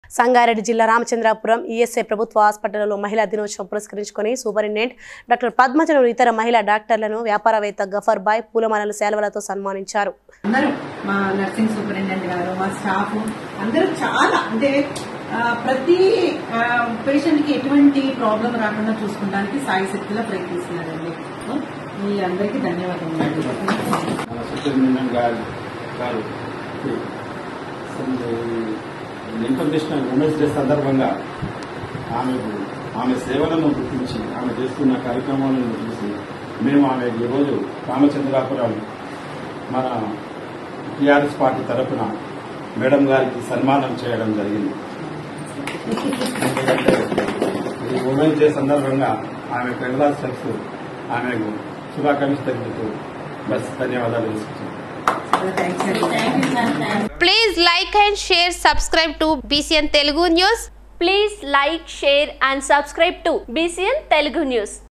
సంగారెడ్డి జిల్లా రామచంద్రాపురం ఈఎస్ఐ ప్రభుత్వ హాస్పిటల్లో మహిళా దినోత్సవం పురస్కరించుకొని సూపరింటెండెంట్ డాక్టర్ పద్మజను ఇతర మహిళా డాక్టర్లను వ్యాపారవేత్త గఫర్ బాయ్ పూలమాలల సేవలతో సన్మానించారు అందరూ మా నర్సింగ్ సూపరింటెండెంట్ గారు మా స్టాఫ్ అందరూ చాలా అంటే ఆ, ప్రతి పేషెంట్ కి ఎటువంటి ప్రాబ్లం రాకుండా చూసుకోవడానికి సాయి శక్తిలో ప్రయత్నిస్తున్నారండి మీ అందరికీ ధన్యవాదాలు మన సూపరింటెండెంట్ గారు గారు ఇంటర్నేషనల్ ఉమెన్స్ డే సందర్భంగా ఆమెకు ఆమె సేవలను గుర్తించి ఆమె చేస్తున్న కార్యక్రమాలను చూసి మేము ఆమె ఈరోజు రామచంద్రాపురం మన టీఆర్ఎస్ పార్టీ తరఫున మేడం గారికి సన్మానం చేయడం జరిగింది ఎందుకంటే ఈ ఉమెన్స్ డే సందర్భంగా ఆమె కంగ్రాచులేషన్స్ ఆమెకు శుభాకాంక్షలు తెలుపుతూ బస్ ధన్యవాదాలు తెలుసుకుంటున్నాను చాలా థ్యాంక్స్ అండి Please like and share, subscribe to BCN Telugu News. Please like, share and subscribe to BCN Telugu News.